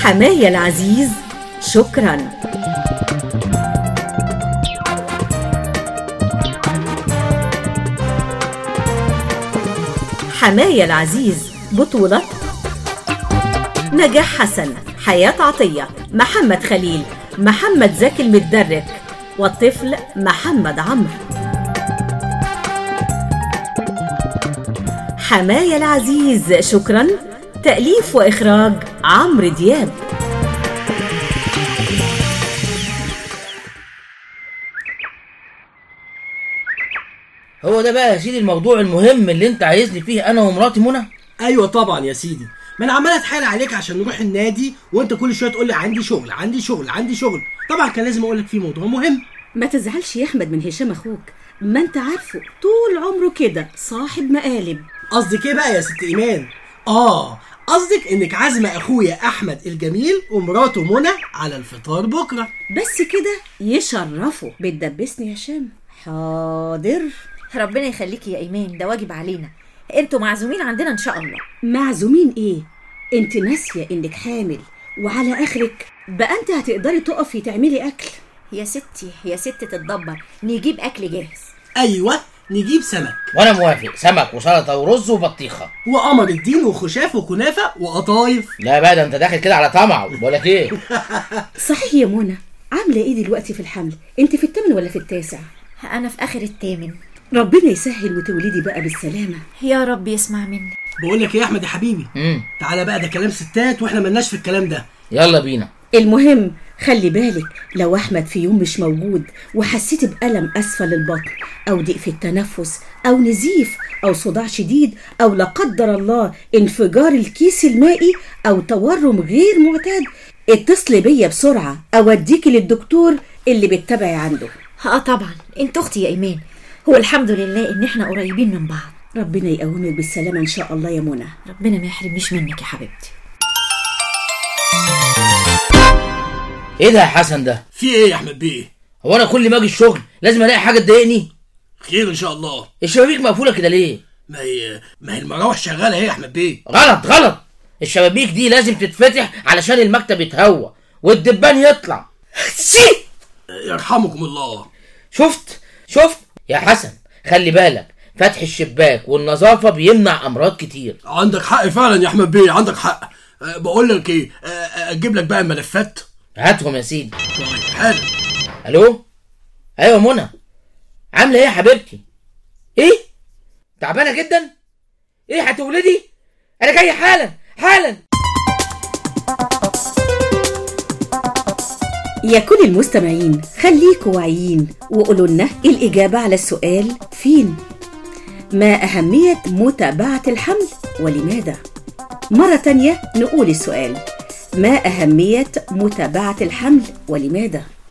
حماية العزيز شكرا حماية العزيز بطولة نجاح حسن حياة عطية محمد خليل محمد زكي المدرك والطفل محمد عمرو حماية العزيز شكرا تأليف وإخراج عمرو دياب هو ده بقى يا سيدي الموضوع المهم اللي انت عايزني فيه انا ومراتي منى ايوه طبعا يا سيدي ما انا عمال اتحايل عليك عشان نروح النادي وانت كل شويه تقول لي عندي شغل عندي شغل عندي شغل طبعا كان لازم اقول لك في موضوع مهم ما تزعلش يا أحمد من هشام أخوك ما أنت عارفه طول عمره كده صاحب مقالب قصدك ايه بقى يا ست ايمان اه قصدك انك عازمه اخويا احمد الجميل ومراته منى على الفطار بكره بس كده يشرفوا بتدبسني يا هشام حاضر ربنا يخليكي يا ايمان ده واجب علينا انتوا معزومين عندنا ان شاء الله معزومين ايه انت ناسيه انك حامل وعلى اخرك بقى انت هتقدري تقفي تعملي اكل يا ستي يا ست تتدبر نجيب اكل جاهز ايوه نجيب سمك وانا موافق سمك وسلطه ورز وبطيخه وقمر الدين وخشاف وكنافه وقطايف لا بقى ده انت داخل كده على طمع بقول لك ايه صحيح يا منى عامله ايه دلوقتي في الحمل انت في الثامن ولا في التاسع انا في اخر الثامن ربنا يسهل وتولدي بقى بالسلامه يا رب يسمع مني بقول لك ايه يا احمد يا حبيبي امم تعالى بقى ده كلام ستات واحنا ملناش في الكلام ده يلا بينا المهم خلي بالك لو احمد في يوم مش موجود وحسيتي بألم اسفل البطن او ضيق في التنفس او نزيف او صداع شديد او لا قدر الله انفجار الكيس المائي او تورم غير معتاد اتصلي بيا بسرعه اوديكي للدكتور اللي بتتابعي عنده اه طبعا انت اختي يا ايمان هو الحمد لله ان احنا قريبين من بعض ربنا يقومك بالسلامه ان شاء الله يا منى ربنا ما يحرمنيش منك يا حبيبتي ايه ده يا حسن ده في ايه يا احمد بيه هو انا كل ما اجي الشغل لازم الاقي حاجه تضايقني خير ان شاء الله الشبابيك مقفوله كده ليه ما هي ما هي المراوح شغاله اهي يا احمد بيه غلط غلط الشبابيك دي لازم تتفتح علشان المكتب يتهوى والدبان يطلع سي يرحمكم الله شفت شفت يا حسن خلي بالك فتح الشباك والنظافه بيمنع امراض كتير عندك حق فعلا يا احمد بيه عندك حق أه بقول لك ايه أه أه، اجيب لك بقى الملفات هاتهم يا سيدي طيب حالا الو ايوه منى عامله ايه يا حبيبتي ايه تعبانه جدا ايه هتولدي انا جاي حالا حالا يا كل المستمعين خليكوا واعيين وقولوا لنا الإجابة على السؤال فين ما أهمية متابعة الحمل ولماذا مرة تانية نقول السؤال ما أهمية متابعة الحمل ولماذا